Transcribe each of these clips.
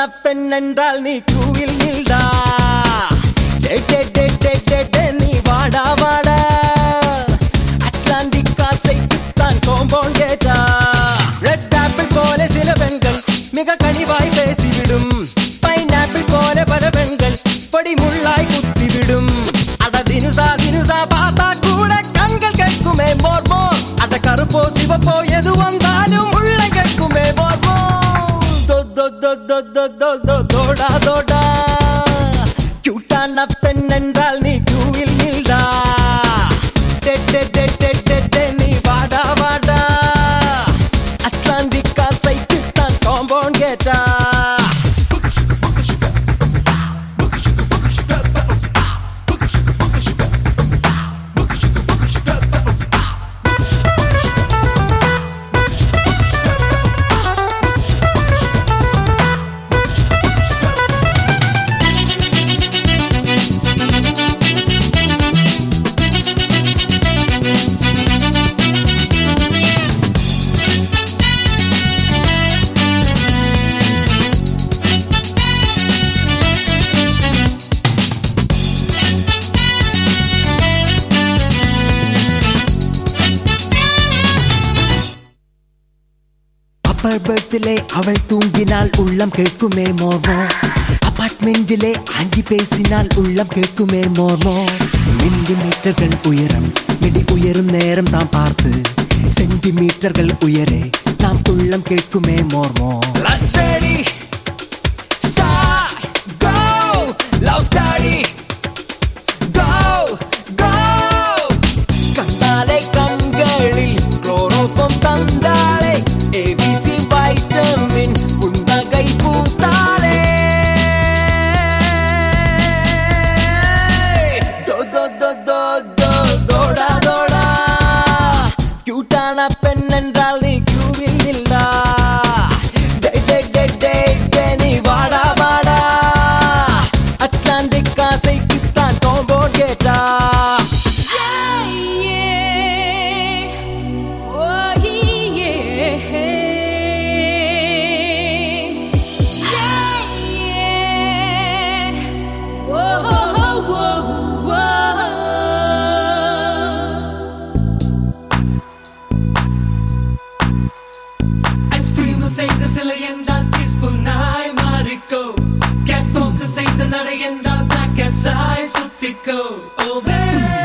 பெண் என்றால் நீ கூவில் நில்டா டே, டே, டே, டே, டே, டே, நீ வாடா வாடா அட்லாண்டிக் காசைக்குத்தான் கோம்பவுண்ட் கேட்டா ரெட் ஆப்பிள் போல சில பெண்கள் மிக கனிவாய் பேசிவிடும் பைனாப்பிள் போல பல பெண்கள் பொடி முள்ளாய் குத்திவிடும் அட தினுசா தினுசா பார்த்தா கூட கண்கள் கேட்குமே மோர் மோர் அட கருப்போ சிவப்போ எது வந்தாலும் உள்ள கேட்குமே மோர் மோர் தோ, தோ, தோ, தோ, தோ, தோ, தோ, தோடா தோடா கியூட்டான பெண் என்றால் நீ கியூவில் நில்டா டே, டே, டே, டே, டே, டே, நீ வாடா வாடா அட்லாண்டிக் காசைக்கு தான் காம்பவுண்ட் கேட்டா அப்பர் பெர்த்திலே அவள் தூங்கினால் உள்ளம் கேட்குமே மோர்மோ அபார்ட்மெண்டிலே ஆண்டி பேசினால் உள்ளம் கேட்குமே மோர்மோ மில்லி மீட்டர்கள் உயரம் மிடி உயரும் நேரம் தாம் பார்த்து சென்டிமீட்டர்கள் உயரே தாம் உள்ளம் கேட்குமே மோர்மோ Love story Go, go கண்ணாலே கண்களில் குளோரோஃபம் தந்தாளே ஏபிசி வைட்டமின் புன்னகை பூத்தாளே தோ, தோ, தோ, தோ, தோ, தோடா, தோடா. கியூட்டான பெண் என்றால் நீ கியூவில் நில்லா டே, டே, டே, டே, டே, நீ வாடா வாடா அட்லாண்டிக் காசைக்குத்தான் காம்பவுண்ட் கேட்டா ஐஸ்கிரீமில் செய்த சிலை என்றால் டீஸ்பூன் நாய் மாறிக்கோ கேட் போக்கில் செய்த நடை என்றால் பேக்கெட் சாய் சுத்திக்கோ ஓவே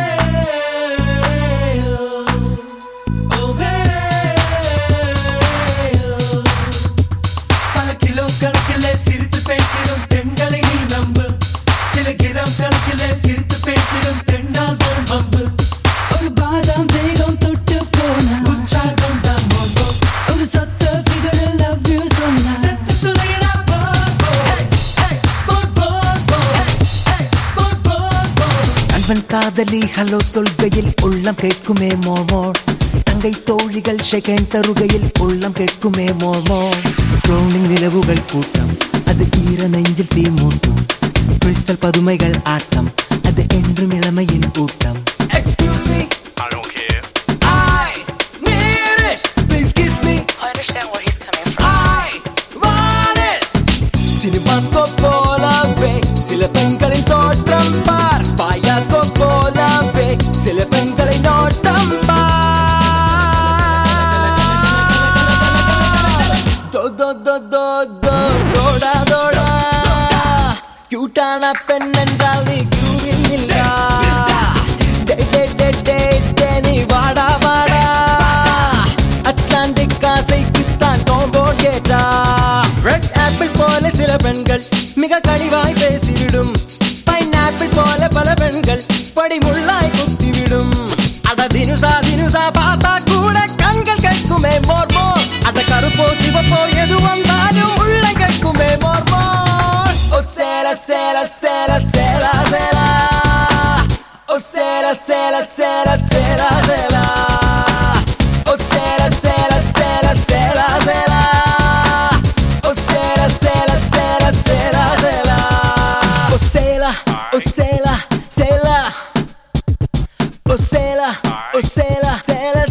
பல கிலோ கணக்கிலே சிரித்து பேசிடும் பெண்களை நீ நம்பு சில கிராம் கணக்கிலே சிரித்து பேசிடும் பெண்ணால் வரும் வம்பு ஒரு பாதாம் தேகம் தொட்டு போனா உற்சாகம் தான் மோகோ ஒரு சத்த figure love you சொன்னா செத்து துளையடா போ போ போ போ போ போ போ போ நண்பன் காதலி ஹலோ சொல்கையில் உள்ளம் கேட்குமே மோமோர் தங்கை தோழிகள் செகண்ட் தருகையில் உள்ளம் கேட்குமே மோமோர் ட்ரோனிங் நிலவுகள் கூட்டம் அது ஈர நெஞ்சில் தீ மூட்டும் கிறிஸ்டல் பதுமைகள் ஆட்டம் அது என்றும் இளமையின் ஊட்டம் excuse me I don't care. I need it please kiss me I understand where he's coming from. I want it cinemascope போலவே சில பெண்களின் தோற்றம் பார் பாயாஸ்கோப் போலவே சில பெண்களை நோட்டம் பார் தோ தோ தோ தோ தோ தோடா தோடா கியூட்டான பெண் என்றால் நீ கியூவில் இல்லா டே டே டே டே டே நீ வாடா வாடா அட்லாண்டிக் காசைக்குத்தான் காம்பவுண்ட் கேட்டா ரெட் ஆப்பிள் போல சில பெண்கள் மிக கனிவாய் பேசிவிடும் பைனாப்பிள் போல பல பெண்கள் படிமுள்ளாய் குத்திவிடும் அட தினுசா தினுசா பார்த்தா கூட கண்கள் கேட்குமே மோர் மோர் அட கருப்போ சிவப்போ எது வந்தாலும் உள்ள கேட்குமே மோர் மோர் ஓ சேல சேல சேல சேல சேல ஓ சேல சேல சேல சேல சேல ஓ சேல சேல சேல சேல சேல ஓ சேல சேல சேல சேல சேல ஓ சேல ஓ சேல சேல ஓ சேல ஓ சேல சேல